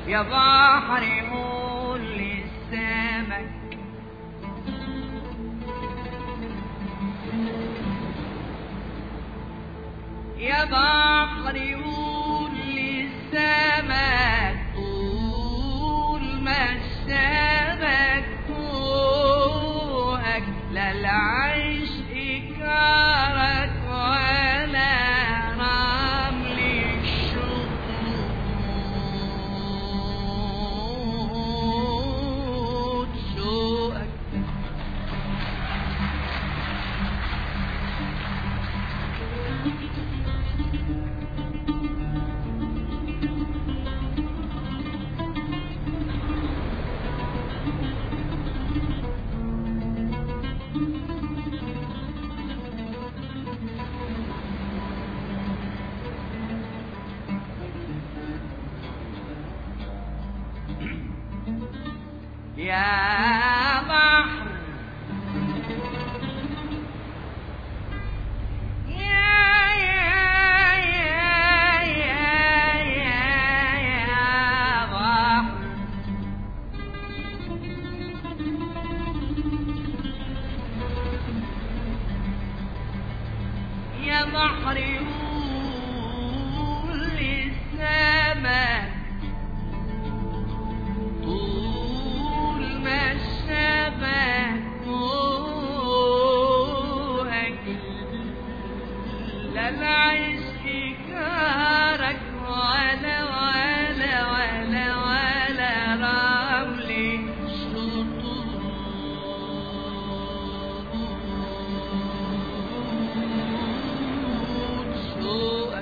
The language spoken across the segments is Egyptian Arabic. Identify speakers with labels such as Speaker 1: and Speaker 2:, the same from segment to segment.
Speaker 1: يا بحر قول للسمك يا بحر قول للسمك طول ما السمك فوقك لا العيش إكارك ولا رمل الشهود شوقك يا بحر يا يا يا يا يا يا بحر يا بحر قول للسماء طول ما الشبك فوقك لا العشق كارك ولا ولا ولا ولا رمل شطوط شوقك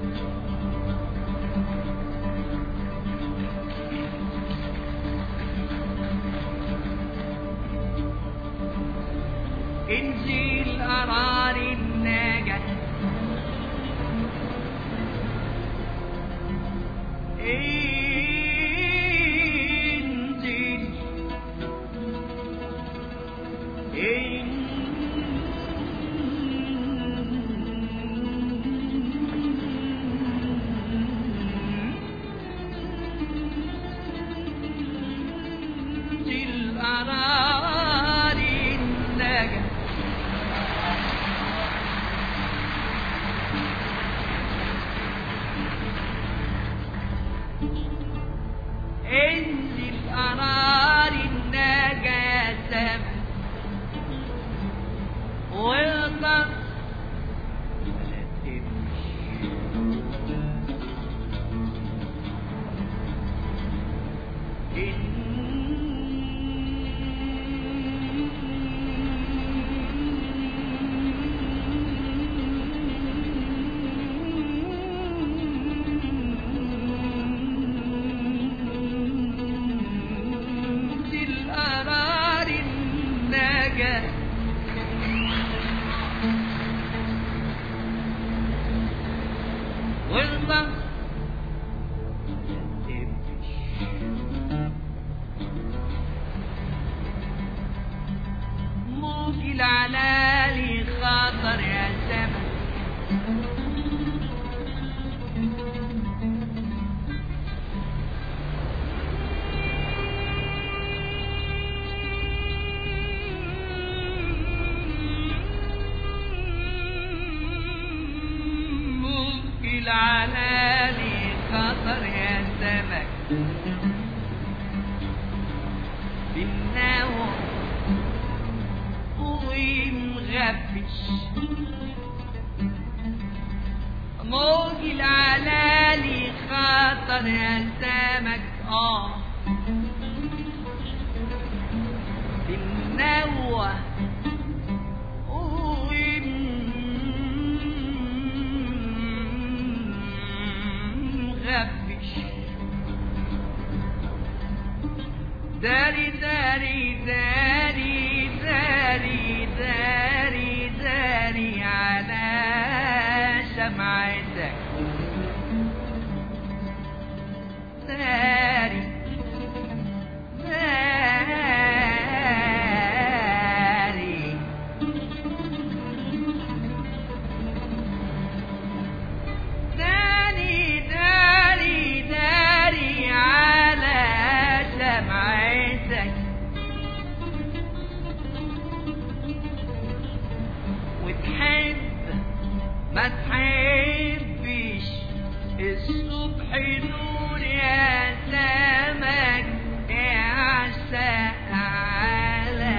Speaker 1: انزل قرار النجاة انزل انزل قرار النجاة انزل قرار النجاة واغضب ولا تمشي انزل قرار النجاة واغضب موج العلالي خاطر يا سما موج العلالي خاطر يا سمك بالنوم ومغبش موج العلالي خاطر يا سمك اه بالنوى ومغبش داري داري داري داري داري داري على شمعتك داري داري داري داري داري على ما تحبش الصبح نور يا سمك اعشق على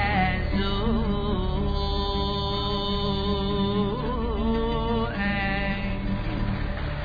Speaker 1: ذوقك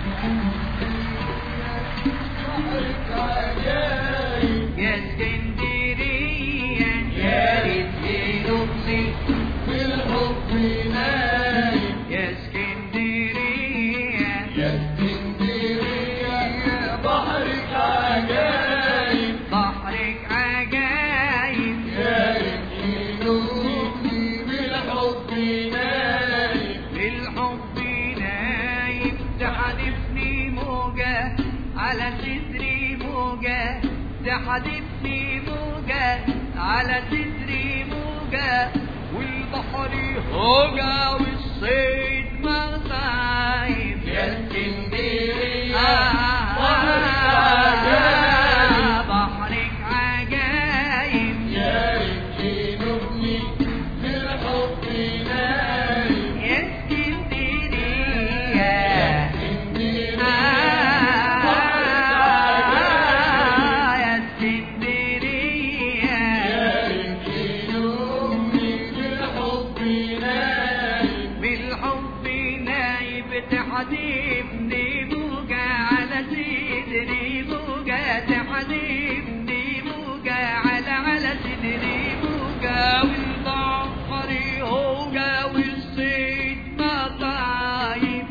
Speaker 1: يا اسكندرية يا ريت نبصي
Speaker 2: بالحب نايم
Speaker 1: يا اسكندرية
Speaker 2: يا اسكندرية يا بحرك عجايب
Speaker 1: بحرك عجايب
Speaker 2: يا ريت ينوبني بالحب نايم
Speaker 1: الحب نايم تحدفني موجة على صدري موجة تحدفني موجة على صدري موجة والبحر هوجة والصيد مصايب
Speaker 2: يا اسكندرية
Speaker 1: آه،
Speaker 2: بحرك عجايب
Speaker 1: بحرك عجايب
Speaker 2: يا ريت ينوبني بالحب نايم
Speaker 1: يا اسكندرية
Speaker 2: اسكندرية
Speaker 1: آه،
Speaker 2: بحرك عجايب
Speaker 1: يا اسكندرية
Speaker 2: يا ريت ينوبني بالحب نايم
Speaker 1: بالحب نايب تحدفني موجة على صدري موجة تحدفني موجة على على صدري موجة والبحر هوجة والصيد مطايب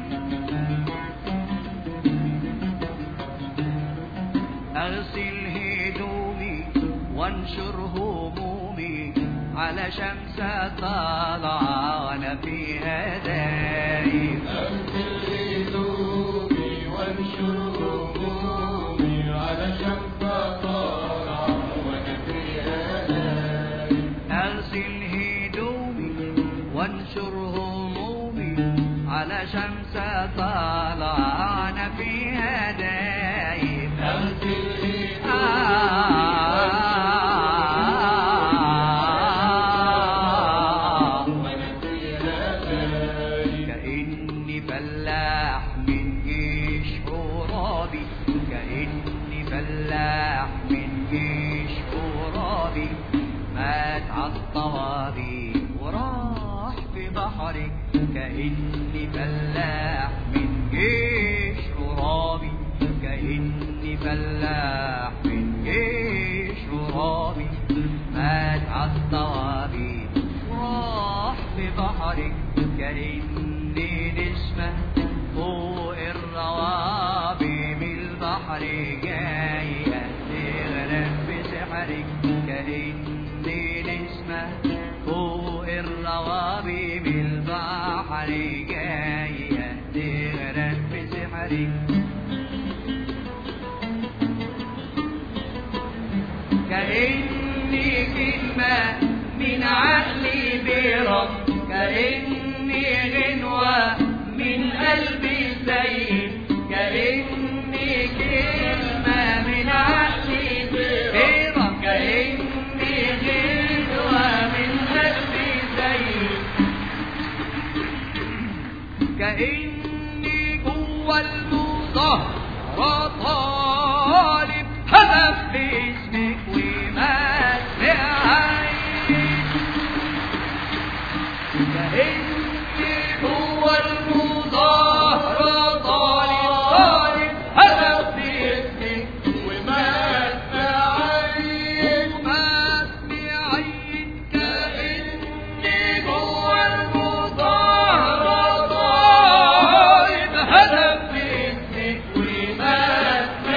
Speaker 1: أغسل هدومي وانشر همومي على شمس طالعة وأنا فيها دايب
Speaker 2: أغسل هدومي وانشر همومي على شمس طالعة وأنا فيها نايم
Speaker 1: أغسل هدومي وانشر همومي على شمس طالعة أنا فيها دايب
Speaker 2: أغسل هدومي
Speaker 1: آه
Speaker 2: وأنا فيها نايم
Speaker 1: كأني فلاح من جيش عرابي كأني فلاح من جيش عرابي مات عالطوابي وراح في بحري كأني فلاح من جيش عرابي كأني فلاح من جيش عرابي مات عالطوابي وراح في بحرك كأني نسمة فوق الروابي من البحر جاية تغرق بسحرك كأني نسمة فوق الروابي من البحر جاية تغرق بسحرك كأني كلمة من عقلي برب كأني غنوة من قلبي سيد كأني كلمة من عقلي برب كأني غنوة من قلبي سيد كأني جوا المظاهرة طالب هدف باسمك ومات بعين كأني جوا المظاهرة طالب طالب هدف باسمك
Speaker 2: ومات بعين
Speaker 1: ومات بعين كأني جوا المظاهرة طالب هدف باسمك ومات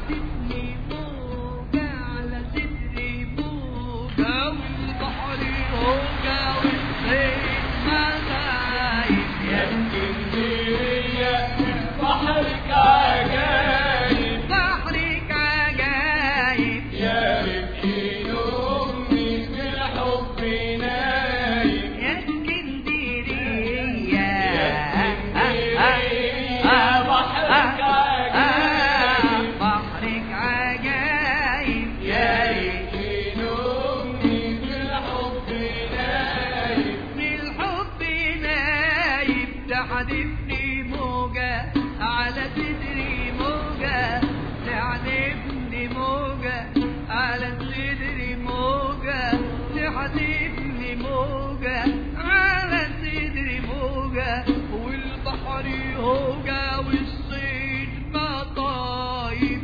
Speaker 1: بعتتني موجة على صدري موجة والبحر هوجة والصيد مغايب
Speaker 2: يا اسكندرية بحرك عجايب
Speaker 1: بحرك عجايب
Speaker 2: يا ربحي أمي في الحب نايم
Speaker 1: يا اسكندرية
Speaker 2: يا اسكندرية بحرك عجايب
Speaker 1: بحرك عجايب
Speaker 2: يا ربحي أمي في الحب نايم
Speaker 1: من الحب نايم تحدفني موجة على صدري موجة تحدفني موجة على صدري موجة تحدفني موجة على صدري موجة والبحر هوجة والصيد مطايب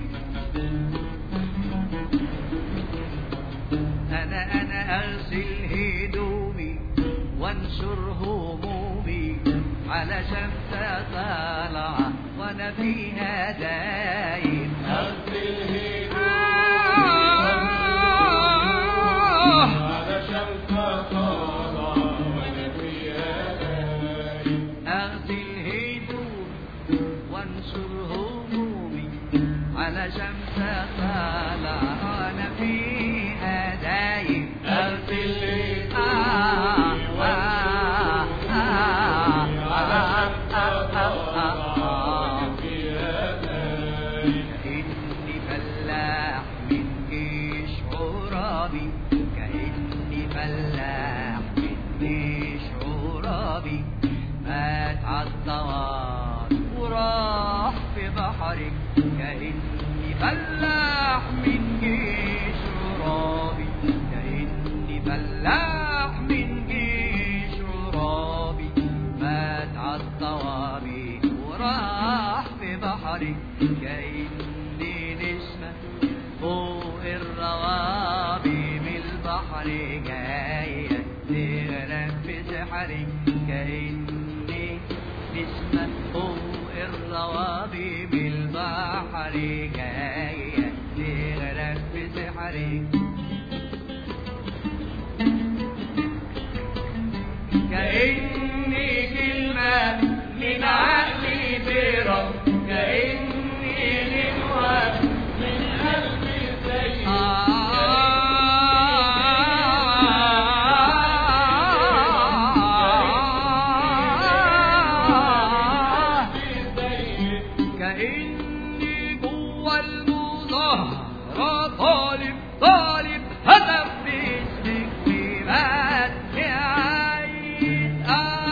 Speaker 1: أنا أنا أغسل هدومي وانشر همومي على شمسة طالعة وأنا فيها دايم
Speaker 2: أغسل
Speaker 1: آه.
Speaker 2: على شمسة طالعة وأنا فيها دايم
Speaker 1: أغسل هدومي وانشر همومي على شمسة طالعة وأنا فيها دايم
Speaker 2: أغسل
Speaker 1: آه
Speaker 2: هدومي
Speaker 1: آه
Speaker 2: وانشر على شمسة
Speaker 1: آه
Speaker 2: طالعة وأنا فيها دايم
Speaker 1: كأني فلاح من جيش عرابي كأني فلاح من جيش عرابي مات عالدوار وراح في بحرك كأني فلاح من جيش عرابي كأني فلاح من جيش عرابي مات عالطوابي وراح في بحري كأني نسمة فوق الروابي من البحر جاية تغرق في سحري كأني نسمة فوق الروابي من البحر جاية تغرق في سحري كأني كلمة من عقلي تهرب كأني غنوة
Speaker 2: من قلبي زي
Speaker 1: كأني جوا المظاهرة طالب طالب هدف باسمك ومات عايز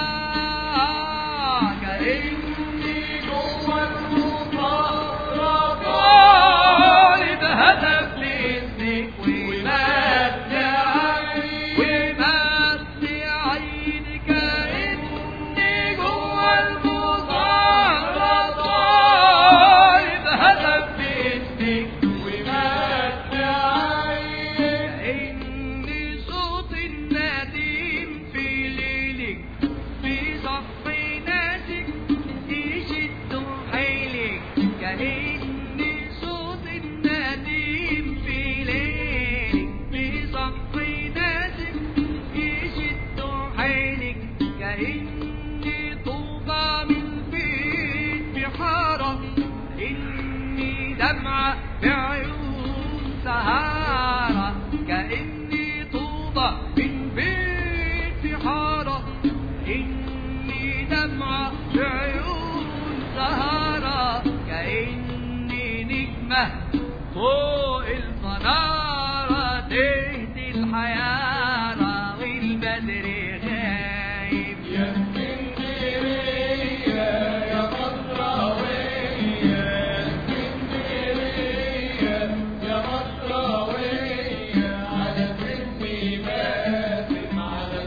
Speaker 1: آه كأني جوا المظاهرة طالب هدف باسمك ومات عايز ومات عيني كأني جوا المظاهرة طالب هدف باسمك
Speaker 2: ومات عين
Speaker 1: كأني صوت النديم في ليلك في صف ناسك يشد حيلك كأني صوت النديم في ليلك في صف ناسك يشد حيلك كأني طوبى من بيت بحارة إني دمعة بعيون سهارة كأني طوبة من بيت بحارة إني دمعة بعيون سهارة كأني نجمة فوق الفنارة تهدي الحيارة والبدر غايب
Speaker 2: يا اسكندرية يا مصراوية يا اسكندرية يا مصراوية على سني باسم على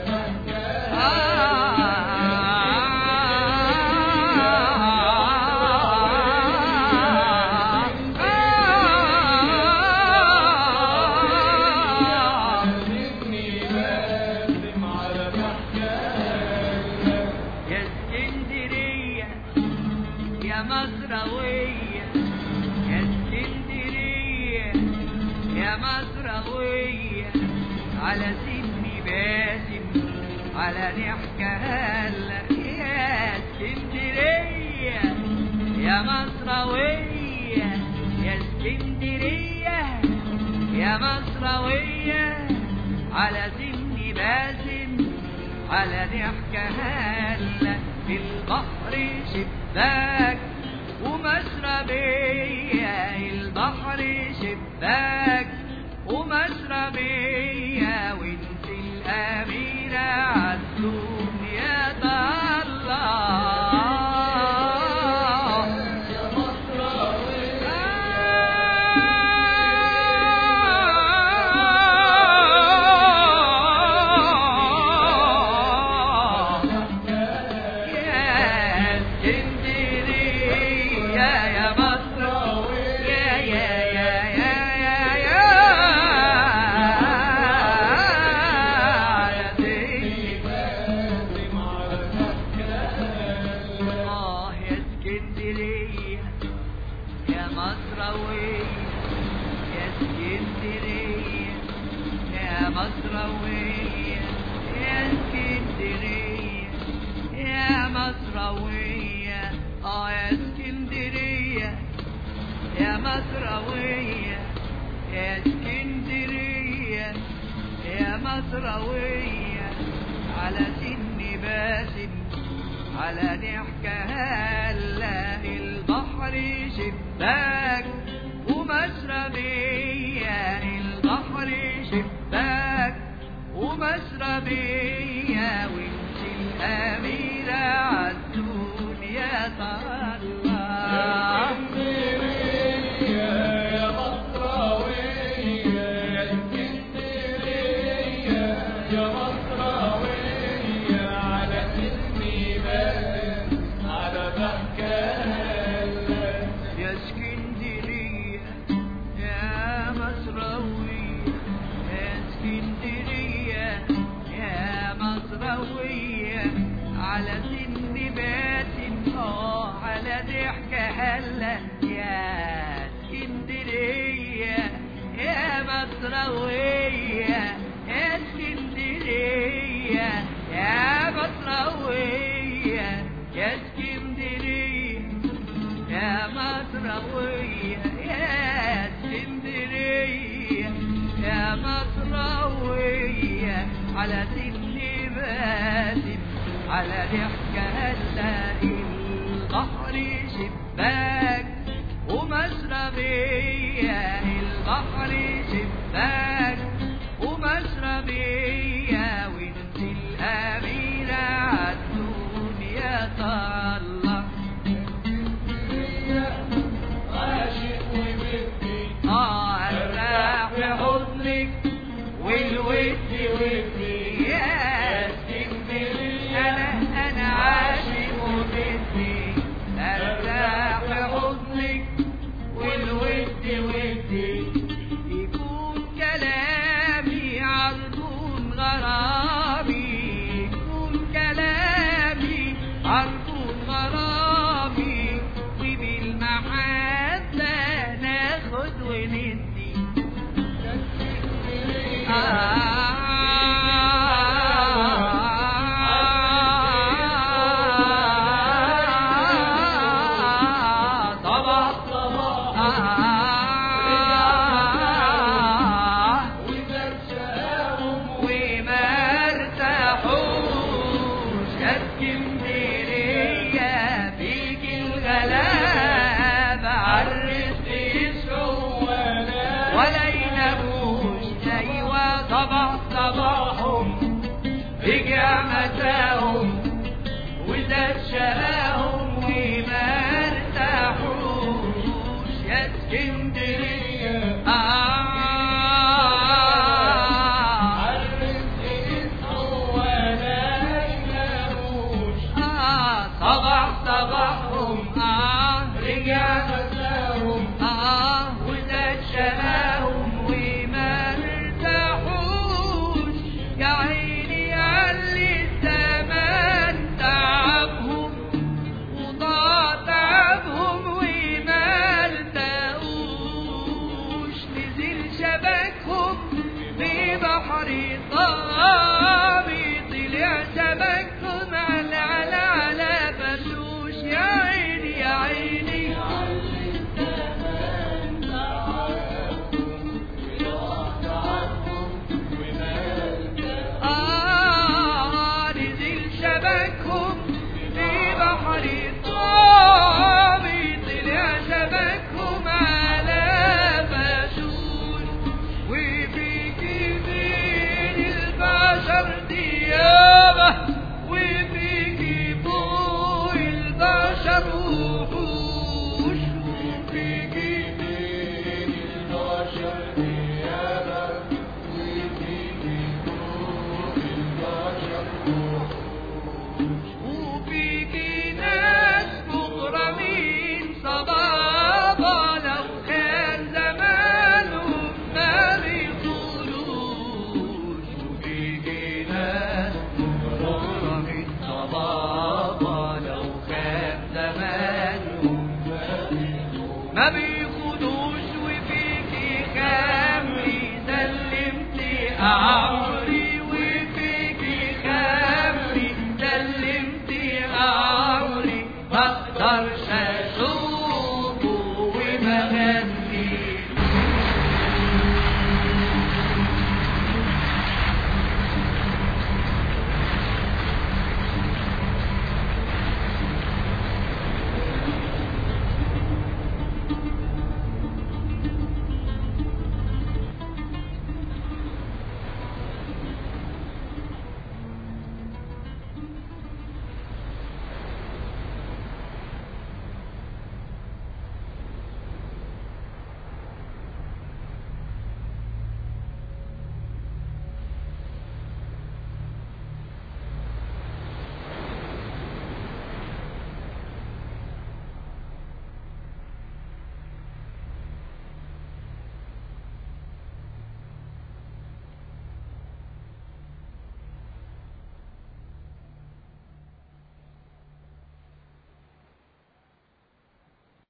Speaker 2: تحتها سني باسم على تحتها
Speaker 1: يا اسكندرية يا مصراوية يا اسكندرية على سن باسم على ضحكة هلا يا اسكندرية يا مصروية يا اسكندرية يا مصروية على سن باسم على ضحكة هلا في البحر شباك ومشربية البحر شباك ومشربية وانت الأميرة عالدنيا الله
Speaker 2: يا مصراوية
Speaker 1: يا اسكندرية يا مصر يا يا يا يا يا يا يا سيدي
Speaker 2: باسم على الحكاية
Speaker 1: آه يا اسكندرية يا مصروية يا اسكندرية يا مصروية يا اسكندرية يا مصروية آه يا اسكندرية يا مصروية يا اسكندرية يا مصروية على سن باسم على ضحكة هلا البحر شباك ومشربية البحر شباك ومشربية وانت الأميرة عالدنيا طلع
Speaker 2: يا مصراوية يا اسكندرية يا مصراوية على اسمي باسم على بحكاية
Speaker 1: يا اسكندرية يا مصروية يا اسكندرية يا مصروية على سن باسم اه على ضحكة هلا يا اسكندرية يا مصروية يا اسكندرية يا مصروية يا اسكندرية يا مصروية يا اسكندرية يا مصروية على سن باسم على ضحكة هتلاقي البحر شباك ومشربية البحر شباك ومشربية وانت الأميرة عالدنيا طلع
Speaker 2: عاشق وبكي
Speaker 1: اه ارتاح في حضنك والود
Speaker 2: ودي
Speaker 1: يا اسكندرية انا انا عاشق وبدي ارتاح في حضنك والود ودي يكون كلامي عرضون غرامي يكون كلامي عرضون غرامي وبالمحبة ناخد وندي طبعا وما ارتاحوش اسكندرية فيك الغلابة عالرزق يسعوا ما بي